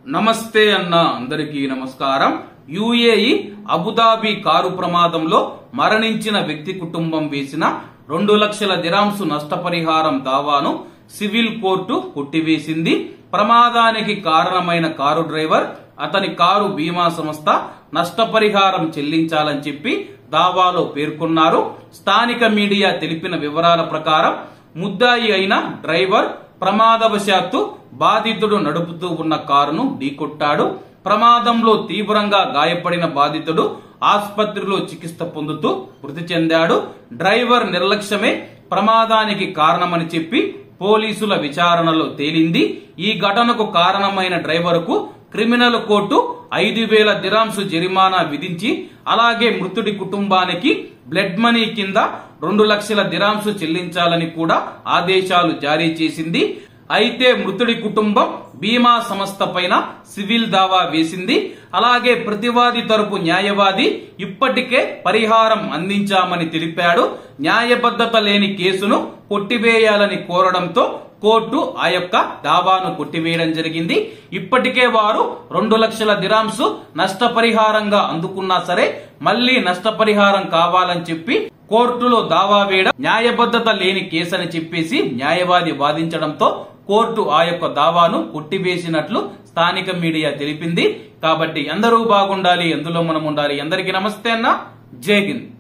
నమస్తే అన్న అందరికీ నమస్కారం యుఏఈ అబుదాబి కారు ప్రమాదంలో మరణించిన వ్యక్తి కుటుంబం వేసిన రెండు లక్షల దిరాంసు నష్టపరిహారం దావాను సివిల్ కోర్టు కొట్టివేసింది ప్రమాదానికి కారణమైన కారు డ్రైవర్ అతని కారు బీమా సంస్థ నష్టపరిహారం చెల్లించాలని చెప్పి దావాలో పేర్కొన్నారు స్థానిక మీడియా తెలిపిన వివరాల ప్రకారం ముద్దాయి అయిన డ్రైవర్ ప్రమాదవశాత్తు బాధితుడు నడుపుతూ ఉన్న కారును ఢీకొట్టాడు ప్రమాదంలో తీవ్రంగా గాయపడిన బాధితుడు ఆసుపత్రిలో చికిత్స పొందుతూ మృతి చెందాడు డ్రైవర్ నిర్లక్ష్యమే ప్రమాదానికి కారణమని చెప్పి పోలీసుల విచారణలో తేలింది ఈ ఘటనకు కారణమైన డ్రైవర్కు క్రిమినల్ కోర్టు ఐదు వేల దిరాంసు జరిమానా విధించి అలాగే మృతుడి కుటుంబానికి బ్లడ్ మనీ కింద రెండు లక్షల దిరాంసు చెల్లించాలని కూడా ఆదేశాలు జారీ చేసింది అయితే మృతుడి కుటుంబం బీమా సంస్థ పైన సివిల్ దావా వేసింది అలాగే ప్రతివాది తరపు న్యాయవాది ఇప్పటికే పరిహారం అందించామని తెలిపాడు న్యాయబద్ధత లేని కేసును కొట్టివేయాలని కోరడంతో కోర్టు ఆ యొక్క దావాను కొట్టివేయడం జరిగింది ఇప్పటికే వారు రెండు లక్షల దిరాంసు నష్టపరిహారంగా అందుకున్నా సరే మళ్లీ నష్టపరిహారం కావాలని చెప్పి కోర్టులో దావా వేయడం న్యాయబద్ధత లేని కేసు అని చెప్పేసి న్యాయవాది వాదించడంతో కోర్టు ఆ యొక్క దావాను కొట్టివేసినట్లు స్థానిక మీడియా తెలిపింది కాబట్టి అందరూ బాగుండాలి ఎందులో మనం ఉండాలి అందరికీ నమస్తే అన్న జై హింద్